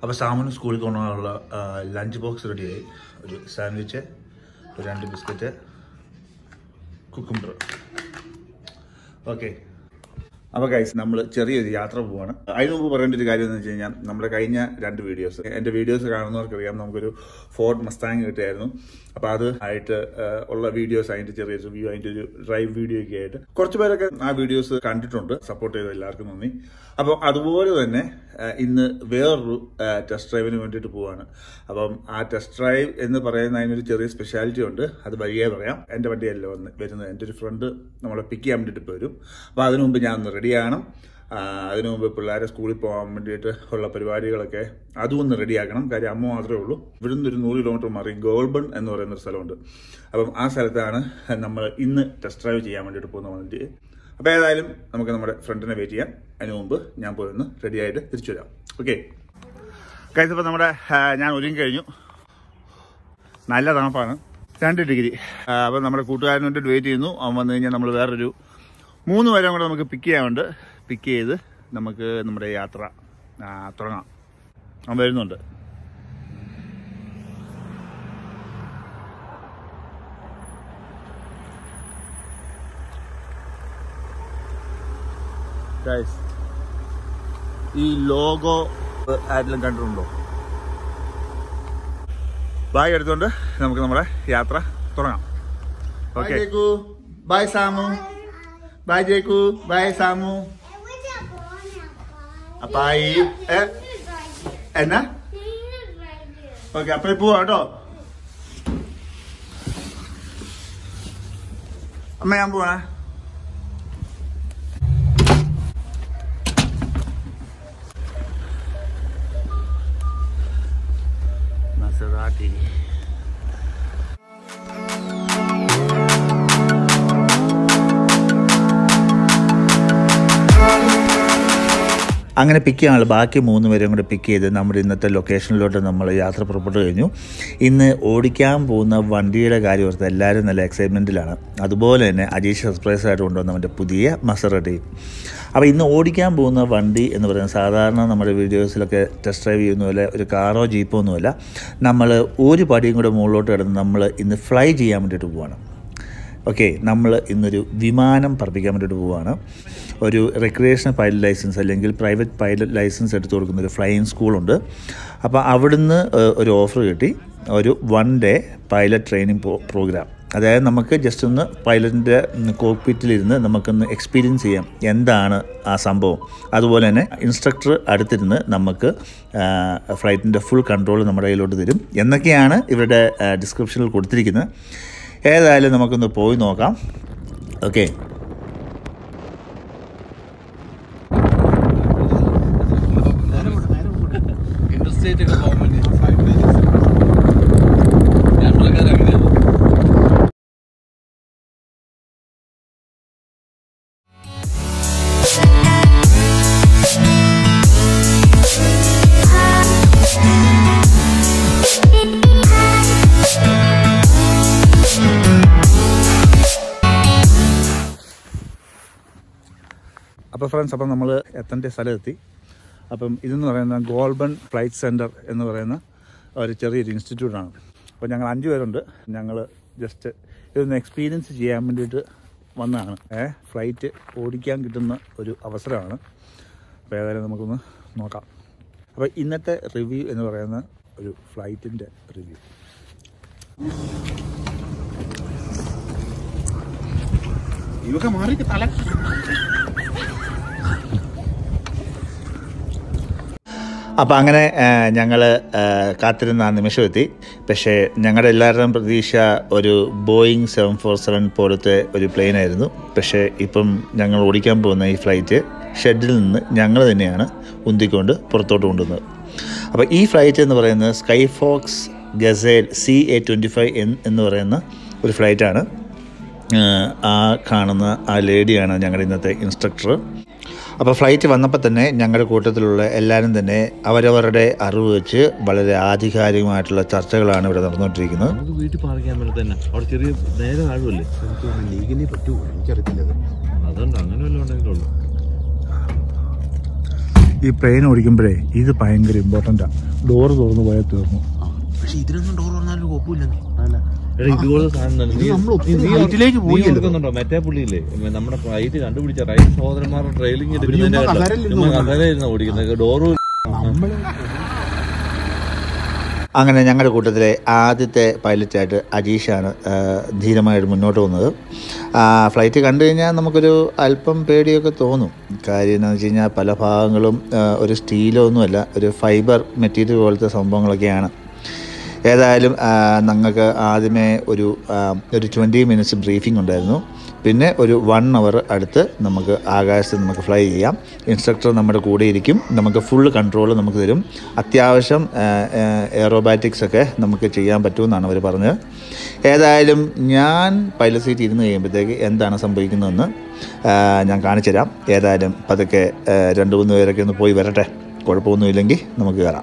അപ്പോൾ സാമൂന് സ്കൂളിൽ കൊണ്ടുപോകാനുള്ള ലഞ്ച് ബോക്സ് റെഡിയായി ഒരു സാൻഡ്വിച്ച് ഒരു രണ്ട് ബിസ്ക്കറ്റ് കുക്കുംബർ ഓക്കെ അപ്പോൾ ഗൈസ് നമ്മൾ ചെറിയൊരു യാത്ര പോവാണ് അതിന് മുമ്പ് പറയേണ്ട ഒരു കാര്യം എന്ന് വെച്ച് കഴിഞ്ഞാൽ നമ്മുടെ കഴിഞ്ഞ രണ്ട് വീഡിയോസ് എൻ്റെ വീഡിയോസ് കാണുന്നവർക്കറിയാം നമുക്കൊരു ഫോർഡ് മസ്താങ് കിട്ടിയായിരുന്നു അപ്പോൾ അത് ആയിട്ട് ആ, ഉള്ള വീഡിയോസ് അതിൻ്റെ ചെറിയ റിവ്യൂ അതിൻ്റെ ഒരു ഡ്രൈവ് വീഡിയോ ഒക്കെ ആയിട്ട് കുറച്ച് പേരൊക്കെ ആ വീഡിയോസ് കണ്ടിട്ടുണ്ട് സപ്പോർട്ട് ചെയ്ത എല്ലാവർക്കും നന്ദി അപ്പോൾ അതുപോലെ തന്നെ ആ, ഇന്ന് വേറൊരു ടെസ്റ്റ് ഡ്രൈവിന് വേണ്ടിയിട്ട് പോവാണ് അപ്പം ആ ടെസ്റ്റ് ഡ്രൈവ് എന്ന് പറയുന്ന അതിനൊരു ചെറിയ സ്പെഷ്യാലിറ്റി ഉണ്ട് അത് വഴിയേ പറയാം എൻ്റെ വണ്ടിയല്ല വന്ന് വരുന്നത് എൻ്റെ ഒരു ഫ്രണ്ട് നമ്മളെ പിക്ക് ചെയ്യാൻ വേണ്ടിയിട്ട് ഇപ്പോൾ വരും അപ്പോൾ അതിനു മുമ്പ് ഞാൻ ഒന്ന് റെഡിയാണ് അതിനു മുമ്പ് പിള്ളേരെ സ്കൂളിൽ പോകാൻ വേണ്ടിയിട്ട് ഉള്ള പരിപാടികളൊക്കെ അതും ഒന്ന് റെഡിയാക്കണം കാര്യം അമ്മ മാത്രമേ ഉള്ളൂ ഇവിടുന്ന് ഒരു നൂറ് കിലോമീറ്റർ മാറി ഗോൾബൺ എന്ന് പറയുന്ന ഒരു സ്ഥലമുണ്ട് അപ്പം ആ സ്ഥലത്താണ് നമ്മൾ ഇന്ന് ടെസ്റ്റ് ഡ്രൈവ് ചെയ്യാൻ വേണ്ടിയിട്ട് പോകുന്ന വണ്ടി അപ്പോൾ ഏതായാലും നമുക്ക് നമ്മുടെ ഫ്രണ്ടിനെ വെയിറ്റ് ചെയ്യാം അതിന് മുമ്പ് ഞാൻ പോയി ഒന്ന് റെഡിയായിട്ട് തിരിച്ചു വരാം ഓക്കെ കഴിച്ചപ്പോൾ നമ്മുടെ ആ, ഞാൻ ഒരുങ്ങി കഴിഞ്ഞു നല്ല തണുപ്പാണ് രണ്ട് ഡിഗ്രി അപ്പം നമ്മുടെ കൂട്ടുകാരൻ വേണ്ടിയിട്ട് വെയിറ്റ് ചെയ്യുന്നു അവൻ വന്നു കഴിഞ്ഞാൽ നമ്മൾ വേറൊരു മൂന്ന് പേരും കൂടെ നമുക്ക് പിക്ക് ചെയ്യാനുണ്ട് പിക്ക് ചെയ്ത് നമുക്ക് നമ്മുടെ യാത്ര ആ, തുടങ്ങാം അവൻ വരുന്നുണ്ട് Guys, ഈ ലോഗോ ആരെങ്കിലും കണ്ടിട്ടുണ്ടോ ബാഗ് എടുത്തുകൊണ്ട് നമുക്ക് നമ്മുടെ യാത്ര തുടങ്ങാം okay Jaku bye Samu bye Jaku bye Samu അപ്പായി ഏ എന്നാ ഓക്കെ അപ്പൊ പോവാ കേട്ടോ അമ്മ ഞാൻ പോവാ Maserati. അങ്ങനെ പിക്ക് ചെയ്യാനുള്ള ബാക്കി മൂന്ന് പേരെയും കൂടെ പിക്ക് ചെയ്ത് നമ്മുടെ ഇന്നത്തെ ലൊക്കേഷനിലോട്ട് നമ്മൾ യാത്ര പുറപ്പെട്ടു കഴിഞ്ഞു ഇന്ന് ഓടിക്കാൻ പോകുന്ന വണ്ടിയുടെ കാര്യം ഓർത്ത് എല്ലാവരും നല്ല എക്സൈറ്റ്മെൻറ്റിലാണ് അതുപോലെ തന്നെ അജീഷ് സർപ്രൈസ് ആയിട്ട് കൊണ്ടുവന്ന അവൻ്റെ പുതിയ മസറട്ടിയും അപ്പോൾ ഇന്ന് ഓടിക്കാൻ പോകുന്ന വണ്ടി എന്ന് പറയുന്നത് സാധാരണ നമ്മുടെ വീഡിയോസിലൊക്കെ ടെസ്റ്റ് ഡ്രൈവ് ചെയ്യുന്ന പോലെ ഒരു കാറോ ജീപ്പോ ഒന്നുമല്ല നമ്മൾ ഒരു പടിയും കൂടെ മുകളിലോട്ട് കിടന്ന് നമ്മൾ ഇന്ന് ഫ്ലൈ ചെയ്യാൻ വേണ്ടിയിട്ട് പോവാണ് ഓക്കെ നമ്മൾ ഇന്നൊരു വിമാനം പറപ്പിക്കാൻ വേണ്ടിയിട്ട് പോവുകയാണ് ഒരു റെക്രിയേഷണൽ പൈലറ്റ് ലൈസൻസ് അല്ലെങ്കിൽ പ്രൈവറ്റ് പൈലറ്റ് ലൈസൻസ് എടുത്തു കൊടുക്കുന്ന ഒരു ഫ്ലൈയിങ് സ്കൂളുണ്ട് അപ്പോൾ അവിടുന്ന് ഏഹ്, ഒരു ഓഫർ കിട്ടി ഒരു one day pilot training programme അതായത് നമുക്ക് ജസ്റ്റ് ഒന്ന് പൈലറ്റിൻ്റെ കോക്പിറ്റിലിരുന്ന് നമുക്കൊന്ന് എക്സ്പീരിയൻസ് ചെയ്യാം എന്താണ് ആ സംഭവം അതുപോലെ തന്നെ ഇൻസ്ട്രക്ടർ അടുത്തിരുന്ന് നമുക്ക് ഫ്ലൈറ്റിൻ്റെ ഫുൾ കൺട്രോൾ നമ്മുടെ കയ്യിലോട്ട് തരും എന്നൊക്കെയാണ് ഇവരുടെ ഡിസ്ക്രിപ്ഷനിൽ കൊടുത്തിരിക്കുന്നത് ഏതായാലും നമുക്കൊന്ന് പോയി നോക്കാം ഓക്കെ ഇന്റർസ്റ്റേറ്റ് ഒക്കെ പോകാൻ വേണ്ടി ഞങ്ങളൊക്കെ അങ്ങനെയാണ് അപ്പോൾ ഫ്രണ്ട്സ് അപ്പം നമ്മൾ എത്തേണ്ട സ്ഥലത്തെത്തി അപ്പം ഇതെന്ന് പറയുന്ന ഗോൾബൺ ഫ്ലൈറ്റ് സെൻറ്റർ എന്ന് പറയുന്ന ഒരു ചെറിയൊരു ഇൻസ്റ്റിറ്റ്യൂട്ടാണ് അപ്പോൾ ഞങ്ങൾ അഞ്ച് പേരുണ്ട് ഞങ്ങൾ ജസ്റ്റ് ഇതൊന്ന് എക്സ്പീരിയൻസ് ചെയ്യാൻ വേണ്ടിയിട്ട് വന്നതാണ് ഏ ഫ്ലൈറ്റ് ഓടിക്കാൻ കിട്ടുന്ന ഒരു അവസരമാണ് അപ്പോൾ ഏതായാലും നമുക്കൊന്ന് നോക്കാം അപ്പോൾ ഇന്നത്തെ റിവ്യൂ എന്ന് പറയുന്ന ഒരു ഫ്ലൈറ്റിൻ്റെ റിവ്യൂ ഇവൊക്കെ മാറി തല അപ്പോൾ അങ്ങനെ ഞങ്ങൾ കാത്തിരുന്ന ആ നിമിഷം എത്തി പക്ഷേ ഞങ്ങളുടെ എല്ലാവരുടെയും പ്രതീക്ഷ ഒരു ബോയിങ് സെവൻ ഫോർ സെവൻ പോലത്തെ ഒരു പ്ലെയിൻ ആയിരുന്നു പക്ഷേ ഇപ്പം ഞങ്ങൾ ഓടിക്കാൻ പോകുന്ന ഈ ഫ്ലൈറ്റ് ഷെഡിൽ നിന്ന് ഞങ്ങൾ തന്നെയാണ് ഉന്തിക്കൊണ്ട് പുറത്തോട്ട് കൊണ്ടുവന്നത് അപ്പോൾ ഈ ഫ്ലൈറ്റ് എന്ന് പറയുന്നത് Sky Fox Gazelle C A twenty five എന്ന് പറയുന്ന ഒരു ഫ്ലൈറ്റാണ് ആ കാണുന്ന ആ ലേഡിയാണ് ഞങ്ങളുടെ ഇന്നത്തെ ഇൻസ്ട്രക്ടർ അപ്പോൾ ഫ്ലൈറ്റ് വന്നപ്പോൾ തന്നെ ഞങ്ങളുടെ കൂട്ടത്തിലുള്ള എല്ലാവരും തന്നെ അവരവരുടെ അറിവ് വെച്ച് വളരെ ആധികാരികമായിട്ടുള്ള ചർച്ചകളാണ് ഇവിടെ നടന്നുകൊണ്ടിരിക്കുന്നത് നമുക്ക് വീട്ടിൽ പാർക്ക് ചെയ്യാൻ പറ്റും തന്നെ അവിടെ ചെറിയ നേരെ താഴുമല്ലേ ലീഗലി പറ്റുമോ എനിക്കറിയത്തില്ല അത് അതുകൊണ്ട് അങ്ങനെ വല്ലതും ഉണ്ടെങ്കിലുള്ളൂ ഈ പ്ലെയിൻ ഓടിക്കുമ്പോഴേ ഇത് ഭയങ്കര ഇമ്പോർട്ടൻ്റാണ് ഡോറ് തുറന്ന് പോയാൽ തീർന്നു പക്ഷെ ഇതിനൊന്നും ഡോർ പറഞ്ഞാലും കുഴപ്പമില്ലെന്നേ എടാ ഇതുപോലത്തെ സാധനം തന്നെ. നീ- നമ്മൾ ഒത്തിരി നീ- നീ ഹൈറ്റിലേക്ക് നീ പോയില്ലേ? ഓർക്കുന്നുണ്ടോ മറ്റേ പുള്ളിയില്ലേ മ- നമ്മുടെ ഫ്ലൈറ്റ് കണ്ടുപിടിച്ച റൈറ്റ് സഹോദരന്മാരുടെ ട്രെയിലിംഗ് എടുക്കുന്നതിന്റെ ചുമ്മാ കസേരയിലിരുന്ന് കഥയിലിരുന്ന ഓടിക്കുന്നത് ഡോറ് നമ്മള് അങ്ങനെ ഞങ്ങളുടെ കൂട്ടത്തിലെ ആദ്യത്തെ പൈലറ്റായിട്ട് അജീഷാണ് ആ, ധീരമായിട്ട് മുന്നോട്ട് പോകുന്നത് ആ, ഫ്ലൈറ്റ് കണ്ടു കഴിഞ്ഞാൽ നമുക്കൊരു അല്പം പേടിയൊക്കെ തോന്നും കാര്യം എന്താണെന്ന് വെച്ച് കഴിഞ്ഞാൽ പല ഭാഗങ്ങളും ആ, ഒരു സ്റ്റീലോ ഒന്നുമല്ല ഒരു ഫൈബർ മെറ്റീരിയൽ പോലത്തെ സംഭവങ്ങളൊക്കെയാണ് ഏതായാലും ഞങ്ങൾക്ക് ആദ്യമേ ഒരു ആ, ഒരു ട്വൻറ്റി മിനിറ്റ്സ് ബ്രീഫിംഗ് ഉണ്ടായിരുന്നു പിന്നെ ഒരു വൺ അവർ അടുത്ത് നമുക്ക് ആകാശത്ത് നമുക്ക് ഫ്ലൈ ചെയ്യാം ഇൻസ്ട്രക്ടർ നമ്മുടെ കൂടെ ഇരിക്കും നമുക്ക് ഫുൾ കൺട്രോൾ നമുക്ക് തരും അത്യാവശ്യം എയറോബാറ്റിക്സ് ഒക്കെ നമുക്ക് ചെയ്യാൻ പറ്റുമെന്നാണ് അവർ പറഞ്ഞത് ഏതായാലും ഞാൻ പൈലറ്റ് സീറ്റ് ഇരുന്ന് കഴിയുമ്പോഴത്തേക്ക് എന്താണ് സംഭവിക്കുന്നതെന്ന് ആ, ഞാൻ കാണിച്ചു തരാം ഏതായാലും പതുക്കെ ആ, രണ്ട് മൂന്ന് പേരൊക്കെ ഒന്ന് പോയി വരട്ടെ കുഴപ്പമൊന്നുമില്ലെങ്കിൽ നമുക്ക് കയറാം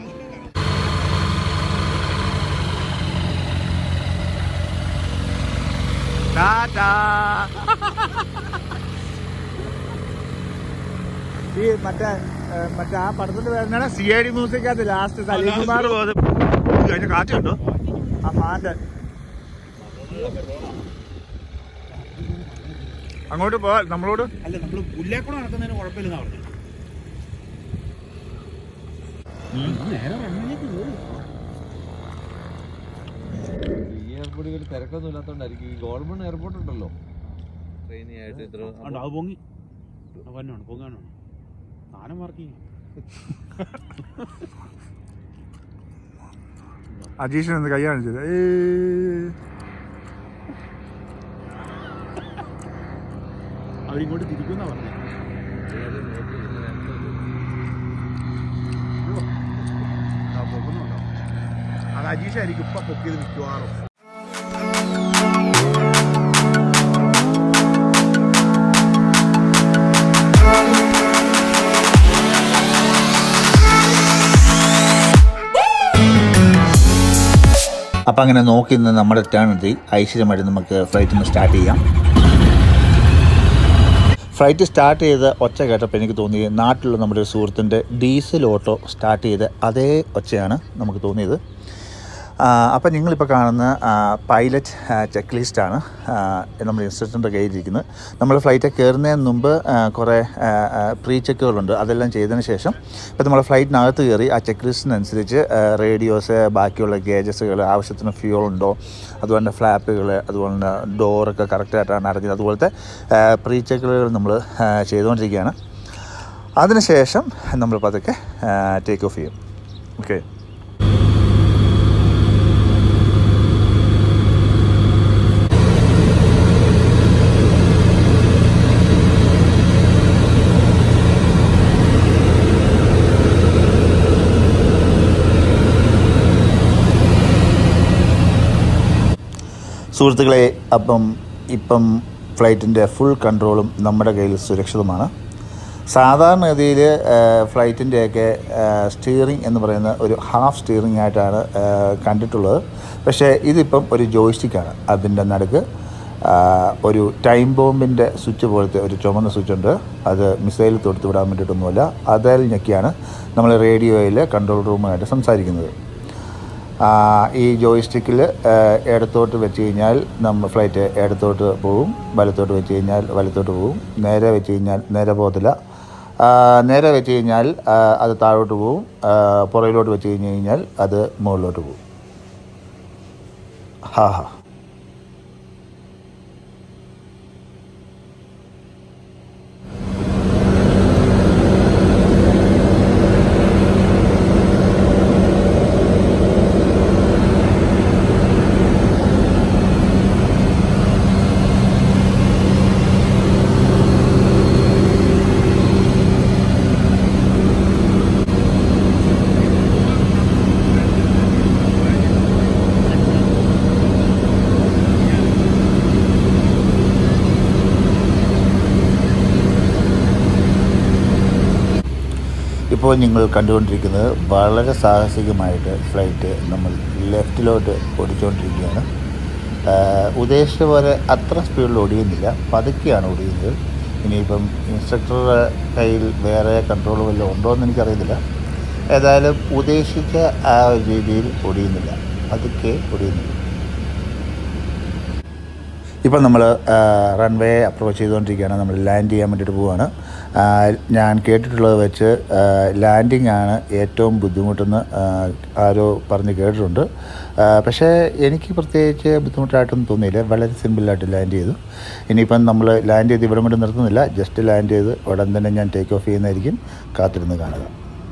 ഈ മറ്റേ ഏ, മറ്റേ ആ പടത്തിന്റെ പേരെന്താണ് സി ഐ ഡി മ്യൂസിക്കകത്ത് ലാസ്റ്റ് സലീംകുമാർ അതിന്റെ കാറ്റ് കണ്ടോ ആ മാന്റെ അങ്ങോട്ട് പോ നമ്മളോട് അല്ല നമ്മള് പുല്ലേക്കൂടെ നടക്കുന്നതിന് കുഴപ്പമില്ലെന്നാ പറഞ്ഞു നേരെ റണ്ണിലേക്ക് കയറി ഈ എയർപോർട്ടിൽ വലിയ തിരക്കൊന്നും ഇല്ലാത്തോണ്ടായിരിക്കും ഈ ഗവൺമെന്റ് എയർപോർട്ട് ഉണ്ടല്ലോ ട്രെയിനി ആയിട്ട് ഇത്ര ഉണ്ട് അത് പൊങ്ങി വന്നാണ് പൊങ്ങാനാണ് സാധനം മാർക്ക് അജീഷൻ എന്ന് കൈ കാണിച്ചത് അവരിങ്ങോട്ട് തിരിക്കുന്ന പറഞ്ഞു ആ പൊക്കുന്നുണ്ടോ അത് അജീഷായിരിക്കും ഇപ്പൊ പൊക്കിയത് മിക്കവാറും അപ്പം അങ്ങനെ നോക്കി നിന്ന് നമ്മുടെ ടേൺ എത്തി ഐശ്വര്യമായിട്ട് നമുക്ക് ഫ്ലൈറ്റ് ഒന്ന് സ്റ്റാർട്ട് ചെയ്യാം ഫ്ലൈറ്റ് സ്റ്റാർട്ട് ചെയ്ത് ഒച്ച കേട്ടപ്പോൾ എനിക്ക് തോന്നി നാട്ടിലുള്ള നമ്മുടെ ഒരു സുഹൃത്തിൻ്റെ ഡീസൽ ഓട്ടോ സ്റ്റാർട്ട് ചെയ്ത് അതേ ഒച്ചയാണ് നമുക്ക് തോന്നിയത് അപ്പം നിങ്ങളിപ്പോൾ കാണുന്ന പൈലറ്റ് ചെക്ക് ലിസ്റ്റാണ് നമ്മുടെ ഇൻസ്ട്രക്ടറിൻ്റെ കയ്യിലിരിക്കുന്നത് നമ്മൾ ഫ്ലൈറ്റ് കയറുന്നതിന് മുമ്പ് ആ, കുറേ പ്രീ ചെക്കുകളുണ്ട് അതെല്ലാം ചെയ്തതിന് ശേഷം ഇപ്പം നമ്മൾ ഫ്ലൈറ്റിനകത്ത് കയറി ആ ചെക്ക് ലിസ്റ്റിനനുസരിച്ച് റേഡിയോസ് ബാക്കിയുള്ള ഗേജസുകൾ ആവശ്യത്തിന് ഫ്യൂൾ ഉണ്ടോ അതുപോലെ തന്നെ ഫ്ലാപ്പുകൾ അതുപോലെ തന്നെ ഡോറൊക്കെ കറക്റ്റായിട്ടാണ് അടഞ്ഞത് അതുപോലത്തെ പ്രീ ചെക്കുകൾ നമ്മൾ ചെയ്തുകൊണ്ടിരിക്കുകയാണ് അതിനുശേഷം നമ്മൾ പതുക്കെ ടേക്ക് ഓഫ് ചെയ്യും ഓക്കെ സുഹൃത്തുക്കളെ അപ്പം ഇപ്പം ഫ്ലൈറ്റിൻ്റെ ഫുൾ കൺട്രോളും നമ്മുടെ കയ്യിൽ സുരക്ഷിതമാണ് സാധാരണഗതിയിൽ ഫ്ലൈറ്റിൻ്റെയൊക്കെ സ്റ്റിയറിംഗ് എന്ന് പറയുന്ന ഒരു ഹാഫ് സ്റ്റിയറിംഗ് ആയിട്ടാണ് ആ, കണ്ടിട്ടുള്ളത് പക്ഷേ ഇതിപ്പം ഒരു ജോയ്സ്റ്റിക്കാണ് അതിൻ്റെ നടുക്ക് ആ, ഒരു ടൈം ബോംബിൻ്റെ സ്വിച്ച് പോലത്തെ ഒരു ചുമന്ന സ്വിച്ച് ഉണ്ട് അത് മിസൈൽ തൊടുത്ത് വിടാൻ വേണ്ടിയിട്ടൊന്നുമല്ല അതിൽ ഞെക്കിയാണ് നമ്മൾ റേഡിയോയിൽ കൺട്രോൾ റൂമായിട്ട് സംസാരിക്കുന്നത് ആ, ഈ ജോയിസ്റ്റിക്കിൽ ഇടത്തോട്ട് വെച്ച് കഴിഞ്ഞാൽ നമ്മൾ ഫ്ലൈറ്റ് ഇടത്തോട്ട് പോവും വലത്തോട്ട് വെച്ച് കഴിഞ്ഞാൽ വലത്തോട്ട് പോവും നേരെ വെച്ച് കഴിഞ്ഞാൽ നേരെ പോകത്തില്ല ആ, നേരെ വെച്ച് കഴിഞ്ഞാൽ ആ, അത് താഴോട്ട് പോവും ആ, പുറകിലോട്ട് വെച്ച് കഴിഞ്ഞ് കഴിഞ്ഞാൽ അത് മുകളിലോട്ട് പോവും ഹാ ഹാ ഇപ്പോൾ നിങ്ങൾ കണ്ടുകൊണ്ടിരിക്കുന്നത് വളരെ സാഹസികമായിട്ട് ഫ്ലൈറ്റ് നമ്മൾ ലെഫ്റ്റിലോട്ട് ഓടിച്ചുകൊണ്ടിരിക്കുകയാണ് ആഹ് ഉദ്ദേശിച്ച പോലെ അത്ര സ്പീഡിൽ ഓടിയുന്നില്ല പതുക്കെയാണ് ഓടിയുന്നത് ഇനിയിപ്പം ഇൻസ്ട്രക്ടറുടെ കയ്യിൽ വേറെ കൺട്രോൾ വല്ലതും ഉണ്ടോ എന്ന് എനിക്കറിയത്തില്ല ഏതായാലും ഉദ്ദേശിച്ച ആ ഒരു രീതിയിൽ ഒടിയുന്നില്ല അതൊക്കെ ഒടിയുന്നില്ല ഇപ്പം നമ്മൾ റൺവേ അപ്രോച്ച് ചെയ്തുകൊണ്ടിരിക്കുകയാണ് നമ്മൾ ലാൻഡ് ചെയ്യാൻ വേണ്ടിയിട്ട് പോവുകയാണ് ആ, ഞാൻ കേട്ടിട്ടുള്ളത് വെച്ച് ലാൻഡിംഗ് ആണ് ഏറ്റവും ബുദ്ധിമുട്ടെന്ന് ആ, ആരോ പറഞ്ഞ് കേട്ടിട്ടുണ്ട് ആ, പക്ഷേ എനിക്ക് പ്രത്യേകിച്ച് ബുദ്ധിമുട്ടായിട്ടൊന്നും തോന്നിയില്ല വളരെ സിമ്പിളായിട്ട് ലാൻഡ് ചെയ്തു ഇനിയിപ്പം നമ്മൾ ലാൻഡ് ചെയ്ത് ഇവിടെ കൊണ്ട് നിർത്തുന്നില്ല ജസ്റ്റ് ലാൻഡ് ചെയ്ത് ഉടൻ തന്നെ ഞാൻ ടേക്ക് ഓഫ് ചെയ്യുന്നതായിരിക്കും കാത്തിരുന്ന് കാണുക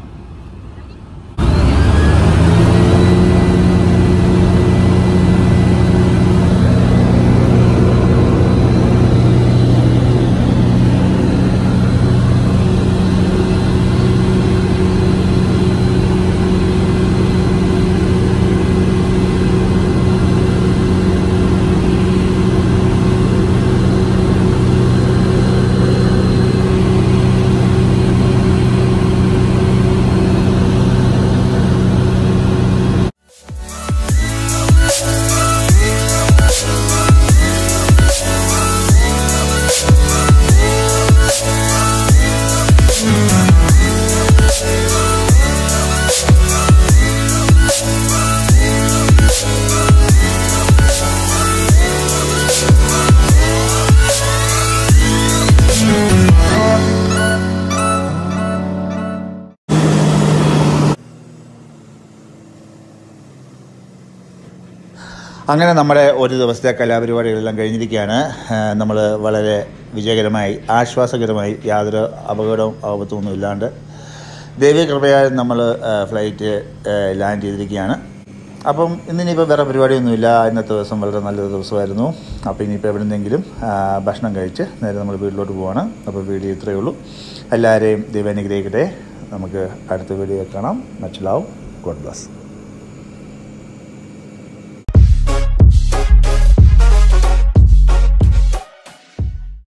അങ്ങനെ നമ്മുടെ ഒരു ദിവസത്തെ കലാപരിപാടികളെല്ലാം കഴിഞ്ഞിരിക്കുകയാണ് നമ്മൾ വളരെ വിജയകരമായി ആശ്വാസകരമായി യാതൊരു അപകടവും ആപത്തൊന്നും ഇല്ലാണ്ട് ദൈവീയ കൃപയാൽ നമ്മൾ ഫ്ലൈറ്റ് ലാൻഡ് ചെയ്തിരിക്കുകയാണ് അപ്പം ഇന്നിനിപ്പോൾ വേറെ പരിപാടിയൊന്നുമില്ല ഇന്നത്തെ ദിവസം വളരെ നല്ലൊരു ദിവസമായിരുന്നു അപ്പോൾ ഇനിയിപ്പോൾ എവിടെ നിന്നെങ്കിലും ഭക്ഷണം കഴിച്ച് നേരെ നമ്മൾ വീട്ടിലോട്ട് പോവാണ് അപ്പോൾ വീഡിയോ ഇത്രയേ ഉള്ളൂ എല്ലാവരെയും ദൈവം അനുഗ്രഹിക്കട്ടെ നമുക്ക് അടുത്ത വീഡിയോ കാണാം മച്ച് ലവ് ഗോഡ് ബ്ലസ്